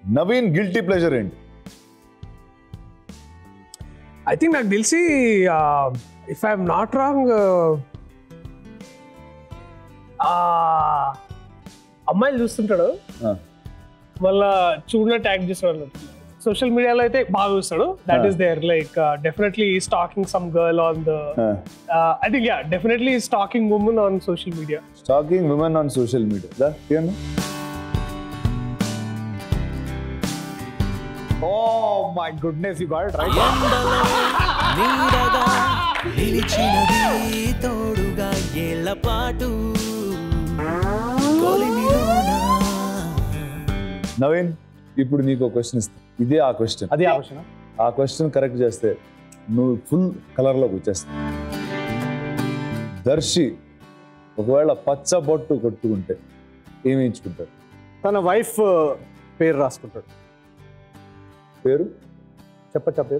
Naveen guilty pleasure ఏంటి I think నాకు తెలిసి ఇఫ్ ఐఎమ్ నాట్ రాంగ్ అమ్మాయిలు చూస్తుంటాడు ఆ. మళ్ళా చూడనట్టు యాక్ట్ చేస్తాడు సోషల్ మీడియాలో అయితే బాగా చూస్తాడు that is there like definitely stalking some girl on the I think yeah definitely stalking women on social media stalking women on social media oh my goodness you got right ఎండలో నీడగా నిలిచినది తోడుగా ఏళ్ల పాటు కొలిమిలోన నవీన్ ఇప్పుడు నీకు ఒక క్వశ్చన్ ఇస్తా ఇదే ఆ క్వశ్చన్ అది ఆలోచన ఆ క్వశ్చన్ కరెక్ట్ చేస్తే నువ్వు ఫుల్ కలర్లోకి వచ్చేస్తావు దర్శి ఒకవేళ పచ్చ బొట్టు కొట్టుకుంటే ఏమి ఎంచుకుంటారు తన వైఫ్ పేరు రాసుకుంటాడు పేరు చెప్పచ్చా పేరు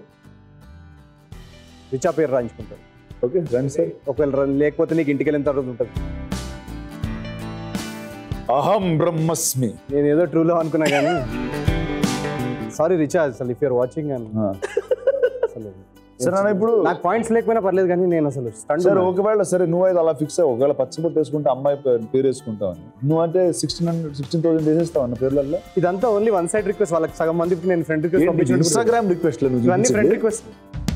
రిచా పేరు రాయించుకుంటాడు ఓకే రండి సార్ ఒకవేళ ర- లేకపోతే నీకు ఇంటికి వెళ్ళిన తర్వాత ఉంటుంది అహం బ్రహ్మస్మి నేను ఏదో ట్రూలో అనుకున్నా కానీ సారీ రిచా అసలు ఇఫ్ యూర్ వాచింగ్ అని ఆ. అసలు సరే అన్న ఇప్పుడు నాకు పాయింట్స్ లేకపోయినా పర్లేదు కానీ నేను అసలు స్టండ్ సరే ఒకవేళ సరే నువ్వు అయితే అలా ఫిక్స్ అయ్యి ఒకవేళ పచ్చబొట్టు వేసుకుంటే అమ్మాయి పేరు పేరు వేసుకుంటావు అని నువ్వు అంటే సిక్స్టీన్ హండ్రెడ్ సిక్స్టీన్ థౌసండ్ వేసేస్తావు అన్న పేర్లలో ఇదంతా ఓన్లీ వన్ సైడ్ రిక్వెస్ట్ వాళ్ళకి సగం మందికి నేను ఫ్రెండ్ రిక్వెస్ట్ పంపించాను ఇన్స్టాగ్రామ్ రిక్వెస్ట్ ఇవన్నీ ఫ్రెండ్ రిక్వెస్ట్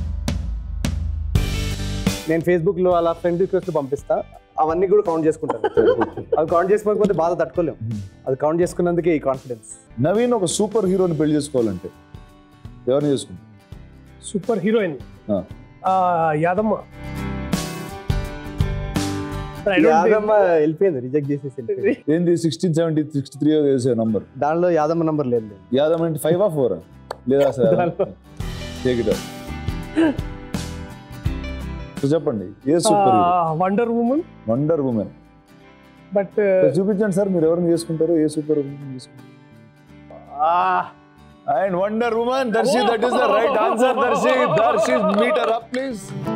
నేను ఫేస్బుక్ లో అలా ఫ్రెండ్ రిక్వెస్ట్ పంపిస్తా అవన్నీ కూడా కౌంట్ చేసుకుంటాను అవి కౌంట్ చేసుకోకపోతే బాధ తట్టుకోలేం అది కౌంట్ చేసుకున్నందుకే ఈ కాన్ఫిడెన్స్ నవీన్ ఒక సూపర్ హీరోని పెళ్లి చేసుకోవాలంటే ఎవరిని చేసుకుంటావు సూపర్ హీరోయిన్ ఆ. Yadamma I don't think- Yadamma వెళ్ళిపోయింది రిజెక్ట్ చేసేసి వెళ్ళిపోయింది. ఏంది సిక్స్టీన్ సెవెంటీ సిక్స్టీ త్రీ వేసే నంబర్ దానిలో యాదమ్మ నంబర్ లేదు యాదవ్ అంటే ఫైవ్ ఆ ఫోర్ లేదా సార్ టేక్ ఇట్ చెప్పండి ఏ superhero wonder woman wonder woman but చూపించండి సార్ మీరు ఎవరిని చేసుకుంటారు ఏ సూపర్ ఉమెన్ చేసుకుంటారు and wonder woman Darshi that is the right answer Darshi Darshi meter up please